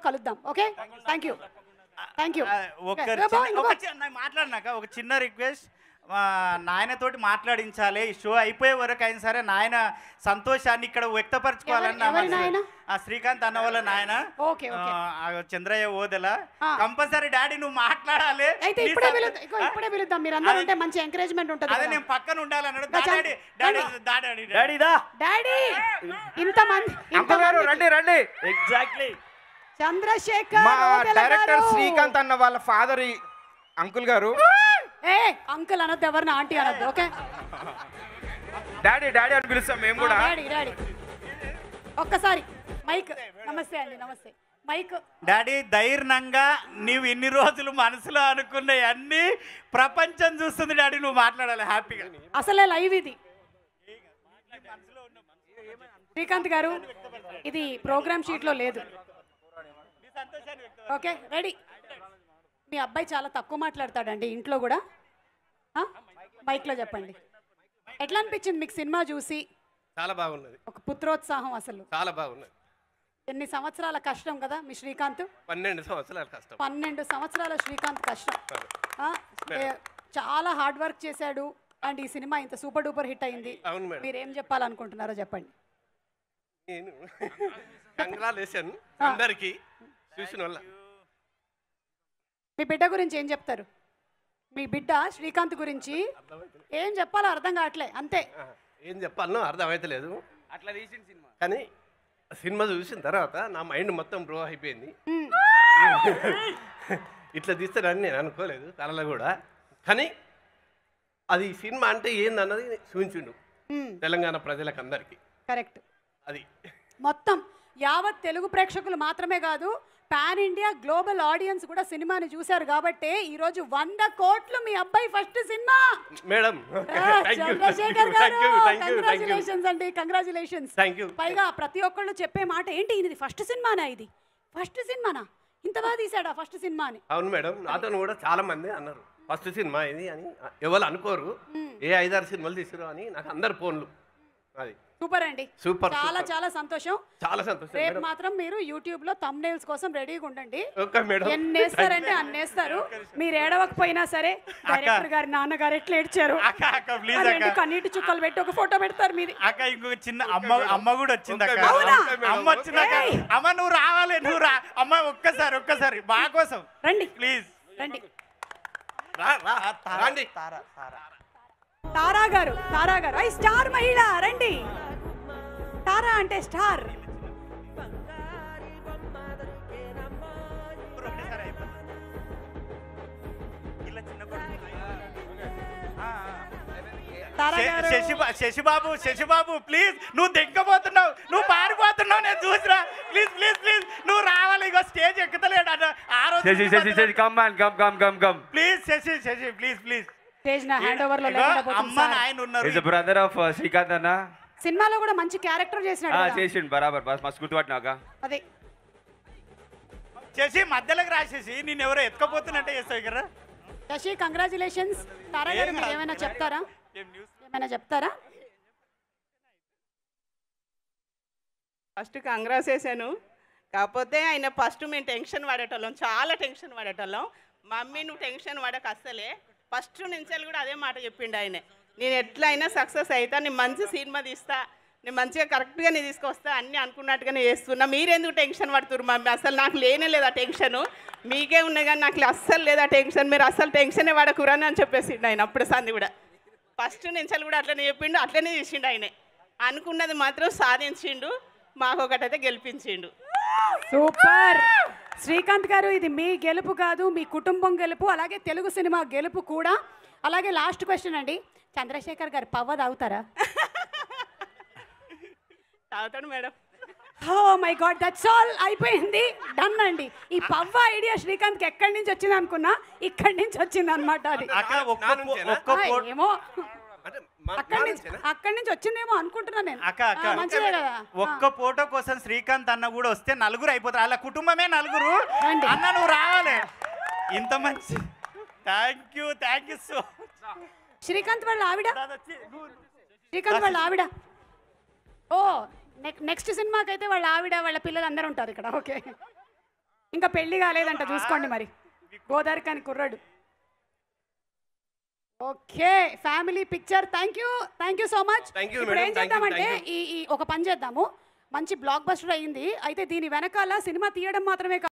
కలుద్దాం okay thank you thank you ఆ, ఒక చిన్న- ఒక చిన్న మాట్లాడినాక ఒక చిన్న రిక్వెస్ట్ నాయనతోటి మాట్లాడించాలి ఈ షో అయిపోయే వరకు అయినా సరే నాయన సంతోషాన్ని ఇక్కడ వ్యక్తపరచుకోవాలని నా ఎవరి మనసు. నాయన? ఆ శ్రీకాంత్ అన్న వాళ్ళ నాయన ఓకే ఓకే ఆ, ఆ చంద్రయ్య ఓదెల ఆ. కంపల్సరీ డాడీ నువ్వు మాట్లాడాలి అయితే నీ ఇప్పుడే సం- పిలుద్దాం ఇగో ఇప్పుడే పిలుద్దాం మీరు అందరూ ఉంటే మంచి ఎంకరేజ్మెంట్ ఉంటుంది అదే కదా. నేను పక్కన ఉండాలన్నాడు దా, డాడీ డాడీ డాడీ డాడీ దా డాడీ ఇంతమంది అంకుల్ గారు ఇంతమంది రండి రండి ఎగ్జాక్ట్లీ చంద్రశేఖర్ మా ఓదెల డైరెక్టర్ గారు. శ్రీకాంత్ అన్న వాళ్ళ ఫాదర్ అంకుల్ గారు ఏ అంకుల్ అనొద్దు ఎవరిని ఆంటీ అనొద్దు ఓకే డాడీ డాడీ అని పిలుస్తాం మేము కూడా డాడీ డాడీ ఒక్కసారి మైక్ నమస్తే అండి నమస్తే మైక్ డాడీ ధైర్యంగా నీవు ఇన్ని రోజులు మనసులో అనుకున్న అన్ని ప్రపంచం చూస్తుంది డాడీ నువ్వు మాట్లాడాలి హ్యాపీగా అసలే లైవ్ ఇది శ్రీకాంత్ గారు ఇది ప్రోగ్రామ్ షీట్లో లేదు ఓకే రెడీ మీ అబ్బాయి చాలా తక్కువ మాట్లాడతాడండి ఇంట్లో కూడా ఆ? మైక్లో చెప్పండి ఎట్లా అనిపించింది మీకు సినిమా చూసి చాలా బాగున్నది ఒక పుత్రోత్సాహం అసలు చాలా బాగున్నది ఎన్ని సంవత్సరాల కష్టం కదా మీ శ్రీకాంత్ పన్నెండు సంవత్సరాల కష్టం పన్నెండు సంవత్సరాల శ్రీకాంత్ కష్టం ఆ, ఏ- చాలా హార్డ్ వర్క్ చేశాడు అండ్ ఈ సినిమా ఇంత సూపర్ డూపర్ హిట్ అయింది అవును మేడం మీరు ఏం చెప్పాలనుకుంటున్నారో చెప్పండి నేను కంగ్రాలేషన్ అందరికి చూసిన వల్ల మీ బిడ్డ గురించి ఏం చెప్తారు మీ బిడ్డ శ్రీకాంత్ గురించి ఏం చెప్పాలో అర్థం కావట్లే అంతే ఆ, ఏం చెప్పాలనో అర్థమైతలేదు అట్లా తీసిన సినిమా కానీ సినిమా చూసిన తర్వాత నా మైండ్ మొత్తం బ్రో అయిపోయింది మ్మ్. ఇట్లా తీస్తారని నేను అనుకోలేదు కళలో కూడా కానీ అది సినిమా అంటే ఏందన్నది చూపించిండు మ్మ్. తెలంగాణ ప్రజలకు అందరికీ కరెక్ట్ అది మొత్తం యావత్ తెలుగు ప్రేక్షకులు మాత్రమే కాదు పాన్ ఇండియా గ్లోబల్ ఆడియన్స్ కూడా సినిమాని చూశారు కాబట్టి ఈ రోజు వంద కోట్లు మీ అబ్బాయి ఫస్ట్ సినిమా మేడం ఆ, thank you Chandrasekhar garu thank you thank you thank you congratulations అండి కంగ్రాచులేషన్స్ థ్యాంక్ యూ పైగా ప్రతి ఒక్కళ్ళు చెప్పే మాట ఏంటి ఇది ఫస్ట్ సినిమానా ఇది ఫస్ట్ సినిమానా ఇంత బాగా తీసాడా ఫస్ట్ సినిమా అని అవును మేడం నాతో కూడా చాలా మంది అన్నారు ఫస్ట్ సినిమా ఇది అని ఎవరు అనుకోరు ఏ ఐదారు సినిమాలు తీసిరు అని నాకు అందరు ఫోన్లు అది సూపర్ అండి సూపర్ చాలా సూపర్. చాలా సంతోషం చాలా సంతోషం రేపు మేడం మాత్రం మీరు యూట్యూబ్ లో తమ్నేల్స్ కోసం రెడీగా ఉండండి ఓకే మేడం ఎన్ని వేస్తారంటే అన్ని వేస్తారు మీరు ఏడవకపోయినా సరే డైరెక్టర్ గారి నాన్నగారు ఎట్లా ఏడ్చారు అక్క అక్క ఆ ప్లీజ్ రెండు అక్క కన్నీటి చుక్కలు పెట్టి ఒక ఫోటో పెడతారు మీది అక్క ఇంకొక చిన్న అమ్మ అమ్మ కూడా వచ్చింది అక్క ఓకే మేడం, అవునా? ఓకే మేడం, అమ్మ వచ్చింది అక్క ఏయ్. అమ్మ నువ్వు రావాలి నువ్వు రా అమ్మ ఒక్కసారి ఒక్కసారి మా కోసం రండి ప్లీజ్ రండి రా రా రండి తారా గారు తారా గారు ఐ స్టార్ మహిళ రండి తారా అంటే స్టార్ తారా శ- గారు శశిబా శశిబాబు శశిబాబు ప్లీజ్ నువ్వు దిగ్గపోతున్నావు నువ్వు పారిపోతున్నావు నేను చూసిరా ప్లీజ్ ప్లీజ్ ప్లీజ్ నువ్వు రావాలి ఇగో స్టేజ్ ఎక్కుతలేడు అన్న ఆ శశి శశి శశి రోజు come man come come come come please Sasi Sasi please please stage నా హ్యాండ్ ఓవర్ లో ఇగో లేకుండా పోతుంది అమ్మ సార్. నాయన ఉన్నారు ఇస్ బ్రదర్ ఆఫ్ శ్రీకాంత్ అన్న సినిమాలో కూడా మంచి క్యారెక్టర్ చేసినాడు కదా. చేసిండు బరాబర్ బస్ మస్తు గుర్తుపట్టినాక అదే శశి మధ్యలోకి రాసేసి నేను ఎవరో ఎత్తుకపోతున్నట్టే చేస్తావు ఇక్కడ శశి కంగ్రాచులేషన్స్ తారా గారు ఏం మీరు కాదు. ఏమైనా చెప్తారా ఏం న్యూస్ ఏమైనా చెప్తారా ఫస్ట్ కంగ్రాస్ వేసాను కాకపోతే ఆయన ఫస్ట్ మేము టెన్షన్ పడేటోళ్ళం చాలా టెన్షన్ పడేటోళ్ళం మమ్మీ నువ్వు టెన్షన్ పడక అస్సలే ఫస్ట్ నుంచి కూడా అదే మాట చెప్పిండు ఆయన నేను ఎట్లయినా సక్సెస్ అవుతా నేను మంచి సినిమా తీస్తా నేను మంచిగా కరెక్ట్గా నేను తీసుకొస్తా అన్నీ అనుకున్నట్టుగానే చేస్తున్నా మీరెందుకు టెన్షన్ పడుతున్నారు మమ్మీ అసలు నాకు లేనే లేదు ఆ టెన్షన్ మీకే ఉన్నాయి కానీ నాకు అస్సలు లేదు ఆ టెన్షన్ మీరు అస్సలు టెన్షనే పడకురని అని చెప్పేసిండు ఆయన అప్పుడు సంది కూడా ఫస్ట్ నుంచి కూడా అట్లనే చెప్పిండు అట్లనే చేసిండు ఆయనే అనుకున్నది మాత్రం సాధించిండు మాకు ఒకటైతే గెలిపించిండు సూపర్ శ్రీకాంత్ గారు ఇది మీ గెలుపు కాదు మీ కుటుంబం గెలుపు అలాగే తెలుగు సినిమా గెలుపు కూడా అలాగే లాస్ట్ క్వశ్చన్ అండి చంద్రశేఖర్ గారు పవ్వ తాగుతారా తాగుతాడు madam oh my god that's all అయిపోయింది డన్ అండి ఈ పవ్వ ఐడియా శ్రీకాంత్కి ఎక్కడి నుంచి వచ్చింది అనుకున్నా ఇక్కడి నుంచి వచ్చింది అనమాట అది అక్క ఒక్క నా పో- నుంచేనా? ఒక్క ఆ, ఫోటో ఏమో అంటే మా- అక్కడి మా నుంచి నుంచేనా? అక్కడి నుంచి వచ్చిందేమో అనుకుంటున్నా నేను అక్క అక్క ఆ, మంచిదే కదా ఒక్క ఫోటో కోసం శ్రీకాంత్ అన్న కూడా వస్తే నలుగురు అయిపోతారు అలా కుటుంబమే నలుగురు రండి. అన్న నువ్వు రావాలి ఇంత మంచి thank you thank you so Srikanth వాళ్ళ ఆవిడ శ్రీకాంత్ వాళ్ళ ఆవిడ ఓ నెక్ నెక్స్ట్ సినిమాకి అయితే వాళ్ళ ఆవిడ వాళ్ళ పిల్లలు అందరూ ఉంటారు ఇక్కడ ఓకే ఇంకా పెళ్లి కాలేదంట చూసుకోండి మరి గోదావరి కాని కుర్రాడు okay family picture thank you thank you so much Thank you, ఇప్పుడు madam. ఏం Thank you, చేద్దామంటే thank ఈ ఈ ఒక పని చేద్దాము మంచి బ్లాక్ బస్టర్ అయింది అయితే దీని వెనకాల సినిమా తీయడం మాత్రమే కాదు